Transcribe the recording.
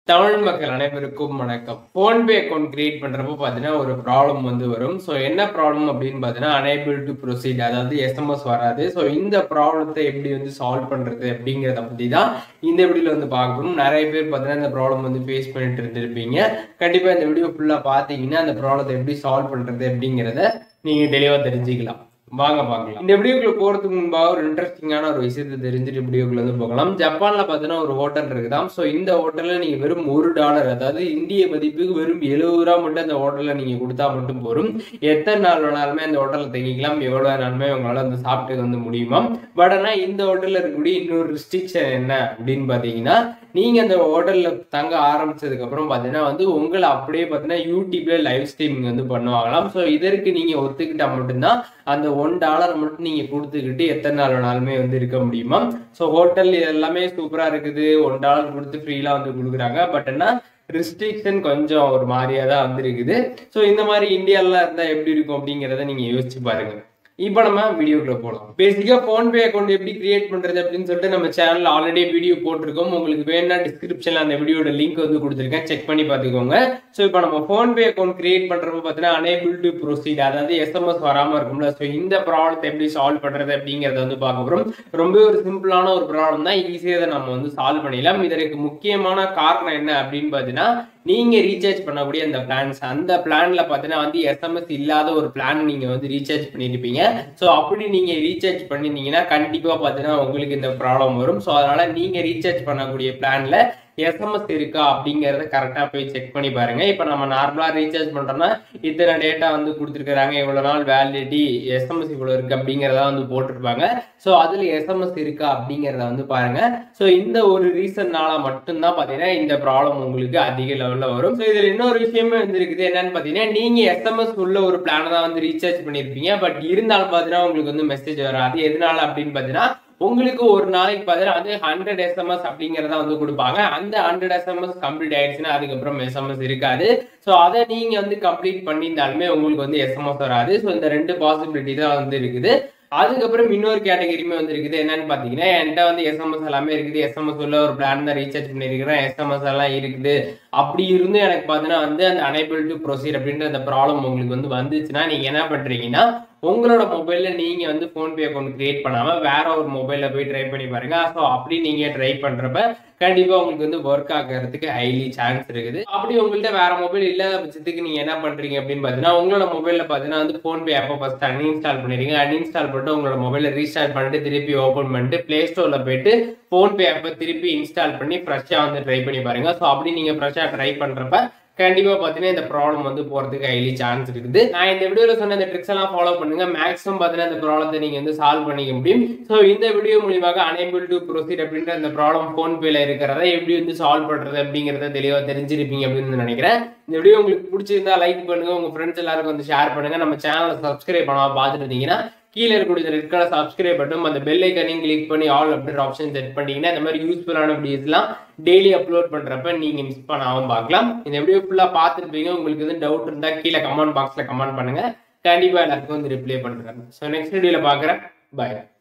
தமிழ் மக்கள் அனைவருக்கும் வணக்கம் ஃபோன்பே அக்கௌண்ட் கிரியேட் பண்றப்போ பார்த்தீங்கன்னா ஒரு ப்ராப்ளம் வந்து வரும் ஸோ என்ன ப்ராப்ளம் அப்படின்னு பார்த்தீங்கன்னா அனேபிள் டு ப்ரொசீட் அதாவது எஸ்எம்எஸ் வராது ஸோ இந்த ப்ராப்ளத்தை எப்படி வந்து சால்வ் பண்றது அப்படிங்கிறத பற்றி தான் இந்த வீடியோவில் வந்து பார்க்கணும் நிறைய பேர் பார்த்தீங்கன்னா இந்த ப்ராப்ளம் வந்து ஃபேஸ் பண்ணிட்டு இருந்திருப்பீங்க கண்டிப்பாக இந்த வீடியோ ஃபுல்லாக பார்த்தீங்கன்னா அந்த ப்ராப்ளத்தை எப்படி சால்வ் பண்றது அப்படிங்கிறத நீங்கள் தெளிவாக தெரிஞ்சுக்கலாம் வாங்க பார்க்கலாம் இந்த வீடியோக்குள்ள போறதுக்கு முன்பாக ஒரு இன்ட்ரெஸ்டிங்கான ஒரு விஷயத்தை தெரிஞ்சுட்டு வீடியோக்குள்ள வந்து போகலாம் ஜப்பான்ல பார்த்தீங்கன்னா ஒரு ஹோட்டல் இருக்குதாம் ஸோ இந்த ஹோட்டல்ல நீங்க வெறும் ஒரு டாலர் அதாவது இந்திய மதிப்புக்கு வெறும் எழுபது ரூபா மட்டும் அந்த ஹோட்டல்ல நீங்க கொடுத்தா மட்டும் போதும் எத்தனை நாள் வேணாலுமே அந்த ஹோட்டல்ல தங்கிக்கலாம் எவ்வளவு நாளுமே உங்களால அந்த சாப்பிட்டு வந்து முடியுமா பட் ஆனா இந்த ஹோட்டல்ல இருக்கக்கூடிய இன்னொரு ரெஸ்ட்ரிக்ஷன் என்ன அப்படின்னு பாத்தீங்கன்னா நீங்க அந்த ஹோட்டல்ல தங்க ஆரம்பிச்சதுக்கு அப்புறம் பாத்தீங்கன்னா வந்து உங்களை அப்படியே பாத்தீங்கன்னா யூடியூப்ல லைவ் ஸ்ட்ரீமிங் வந்து பண்ணுவாங்களாம் ஸோ இதற்கு நீங்க ஒத்துக்கிட்டா மட்டும்தான் அந்த ஒன் டாலர் மட்டும் நீங்க கொடுத்துக்கிட்டு எத்தனை நாள் வேணாலுமே வந்து இருக்க முடியுமா ஸோ ஹோட்டல் எல்லாமே சூப்பரா இருக்குது ஒன் டாலர் கொடுத்து ஃப்ரீலாம் வந்து கொடுக்குறாங்க பட் என்ன ரெஸ்ட்ரிக்ஷன் கொஞ்சம் ஒரு மாதிரியா தான் வந்திருக்குது ஸோ இந்த மாதிரி இந்தியாலாம் இருந்தா எப்படி இருக்கும் அப்படிங்கிறத நீங்க யோசிச்சு பாருங்க இப்போ நம்ம வீடியோக்குள்ள போகலாம் பேசிக்கா ஃபோன்பே அக்கௌண்ட் எப்படி கிரியேட் பண்றது அப்படின்னு சொல்லிட்டு நம்ம சேனல்ல ஆல்ரெடி வீடியோ போட்டிருக்கோம் உங்களுக்கு வேணா டிஸ்கிரிப்ஷன்ல அந்த வீடியோட லிங்க் வந்து கொடுத்துருக்கேன் செக் பண்ணி பார்த்துக்கோங்க ஸோ இப்போ நம்ம ஃபோன்பே அக்கௌண்ட் கிரியேட் பண்றப்ப பார்த்தீங்கன்னா அனேபிள் டு ப்ரொசீட் அதாவது எஸ்எம்எஸ் வராம இருக்கும்ல ஸோ இந்த ப்ராப்ளத்தை எப்படி சால்வ் பண்றது அப்படிங்கறத வந்து பார்க்க போறோம் ரொம்ப ஒரு சிம்பிளான ஒரு ப்ராப்ளம் தான் ஈஸியாக இதை நம்ம வந்து சால்வ் பண்ணிடலாம் இதற்கு முக்கியமான காரணம் என்ன அப்படின்னு பார்த்தீங்கன்னா நீங்க ரீசார்ஜ் பண்ணக்கூடிய அந்த பிளான்ஸ் அந்த பிளான்ல பார்த்தீங்கன்னா வந்து எஸ்எம்எஸ் இல்லாத ஒரு பிளான் நீங்க வந்து ரீசார்ஜ் பண்ணிருப்பீங்க ஸோ அப்படி நீங்க ரீசார்ஜ் பண்ணிருந்தீங்கன்னா கண்டிப்பா பார்த்தீங்கன்னா உங்களுக்கு இந்த ப்ராப்ளம் வரும் ஸோ அதனால நீங்க ரீசார்ஜ் பண்ணக்கூடிய பிளான்ல எஸ்எம்எஸ் இருக்கா அப்படிங்கறத கரெக்டா போய் செக் பண்ணி பாருங்க இப்போ நம்ம நார்மலா ரீசார்ஜ் பண்றோம்னா இத்தனை டேட்டா வந்து கொடுத்துருக்காங்க இவ்வளவு நாள் வேலிடிட்டி எஸ்எம்எஸ் இவ்வளவு இருக்கு அப்படிங்கறத வந்து போட்டிருப்பாங்க ஸோ அதுல எஸ்எம்எஸ் இருக்கா அப்படிங்கறத வந்து பாருங்க ஸோ இந்த ஒரு ரீசன்னால மட்டும்தான் பாத்தீங்கன்னா இந்த ப்ராப்ளம் உங்களுக்கு அதிக லெவல்ல வரும் ஸோ இதுல இன்னொரு விஷயமே வந்து இருக்குது என்னன்னு பாத்தீங்கன்னா நீங்க எஸ்எம்எஸ் உள்ள ஒரு பிளான் தான் வந்து ரீசார்ஜ் பண்ணிருப்பீங்க பட் இருந்தாலும் பாத்தீங்கன்னா உங்களுக்கு வந்து மெசேஜ் வராது எதனால அப்படின்னு பாத்தீங்கன்னா உங்களுக்கு ஒரு நாளைக்கு பார்த்தீங்கன்னா வந்து ஹண்ட்ரட் எஸ்எம்எஸ் அப்படிங்கிறத வந்து கொடுப்பாங்க அந்த ஹண்ட்ரட் எஸ்எம்எஸ் கம்ப்ளீட் ஆயிடுச்சுன்னா அதுக்கப்புறம் எஸ்எம்எஸ் இருக்காது ஸோ அதை நீங்க வந்து கம்ப்ளீட் பண்ணியிருந்தாலுமே உங்களுக்கு வந்து எஸ்எம்எஸ் வராது ஸோ இந்த ரெண்டு பாசிபிலிட்டி தான் வந்து இருக்குது அதுக்கப்புறம் இன்னொரு கேட்டகரியுமே வந்து இருக்குது என்னன்னு பாத்தீங்கன்னா என்கிட்ட வந்து எஸ்எம்எஸ் எல்லாமே இருக்குது எஸ்எம்எஸ் உள்ள ஒரு பிளான் தான் ரீசார்ஜ் பண்ணிருக்கிறேன் எஸ்எம்எஸ் எல்லாம் இருக்குது அப்படி இருந்து எனக்கு பாத்தீங்கன்னா வந்து அந்த அனைபிள் டு ப்ரொசீட் அப்படின்ற அந்த ப்ராப்ளம் உங்களுக்கு வந்து வந்துச்சுன்னா நீங்க என்ன பண்றீங்கன்னா உங்களோட மொபைல்ல நீங்க வந்து போன்பே அக்கௌண்ட் கிரியேட் பண்ணாம வேற ஒரு மொபைல்ல போய் ட்ரை பண்ணி பாருங்க ஸோ அப்படி நீங்க ட்ரை பண்றப்ப கண்டிப்பா உங்களுக்கு வந்து ஒர்க் ஆகிறதுக்கு ஹைலி சான்ஸ் இருக்குது அப்படி உங்கள்ட்ட வேற மொபைல் இல்லாத பட்சத்துக்கு நீங்க என்ன பண்றீங்க அப்படின்னு பாத்தீங்கன்னா உங்களோட மொபைல்ல பாத்தீங்கன்னா வந்து போன்பே ஆப்பை ஃபர்ஸ்ட் அன்இன்ஸ்டால் பண்ணிடுங்க அன்இன்ஸ்டால் பண்ணிட்டு உங்களோட மொபைல ரீஸ்டார்ட் பண்ணிட்டு திருப்பி ஓப்பன் பண்ணிட்டு பிளே ஸ்டோர்ல போயிட்டு போன்பே ஆப்பை திருப்பி இன்ஸ்டால் பண்ணி ஃப்ரெஷ்ஷா வந்து ட்ரை பண்ணி பாருங்க ஸோ அப்படி நீங்க ஃப்ரெஷ்ஷா ட்ரை பண்றப்ப கண்டிப்பா பாத்தீங்கன்னா இந்த ப்ராப்ளம் வந்து போறதுக்கு ஹைலி சான்ஸ் இருக்குது நான் இந்த வீடியோல சொன்ன இந்த ட்ரிக்ஸ் எல்லாம் ஃபாலோ பண்ணுங்க மேக்ஸிமம் பாத்தீங்கன்னா இந்த ப்ராப்ளத்தை நீங்க வந்து சால்வ் பண்ணிக்க முடியும் ஸோ இந்த வீடியோ மூலியமாக அனேபிள் டு ப்ரொசீட் அப்படின்ற அந்த ப்ராப்ளம் ஃபோன் பேல இருக்கிறத எப்படி வந்து சால்வ் பண்றது அப்படிங்கறத தெளிவா தெரிஞ்சிருப்பீங்க அப்படின்னு நினைக்கிறேன் இந்த வீடியோ உங்களுக்கு பிடிச்சிருந்தா லைக் பண்ணுங்க உங்க ஃப்ரெண்ட்ஸ் எல்லாருக்கும் வந்து ஷேர் பண்ணுங்க நம்ம சேனலை சப்ஸ்கிரைப் பண்ணாம பார்த்துட்டு இருந்தீங்கன்னா கீழே இருக்கக்கூடிய ரெட் கலர் சப்ஸ்கிரைப் பட்டும் அந்த பெல் ஐக்கனையும் கிளிக் பண்ணி ஆல் அப்படின்ற ஆப்ஷன் செட் பண்ணிட்டீங்கன்னா இந்த மாதிரி யூஸ்ஃபுல்லான வீடியோஸ்லாம் டெய்லி அப்லோட் பண்றப்ப நீங்க மிஸ் பண்ணாமல் பார்க்கலாம் இந்த வீடியோ ஃபுல்லா பார்த்துருப்பீங்க உங்களுக்கு வந்து டவுட் இருந்தா கீழே கமெண்ட் பாக்ஸ்ல கமெண்ட் பண்ணுங்க கண்டிப்பா எல்லாத்துக்கும் வந்து ரிப்ளை பண்றேன் ஸோ நெக்ஸ்ட் வீடியோல பாக்குறேன் பாய்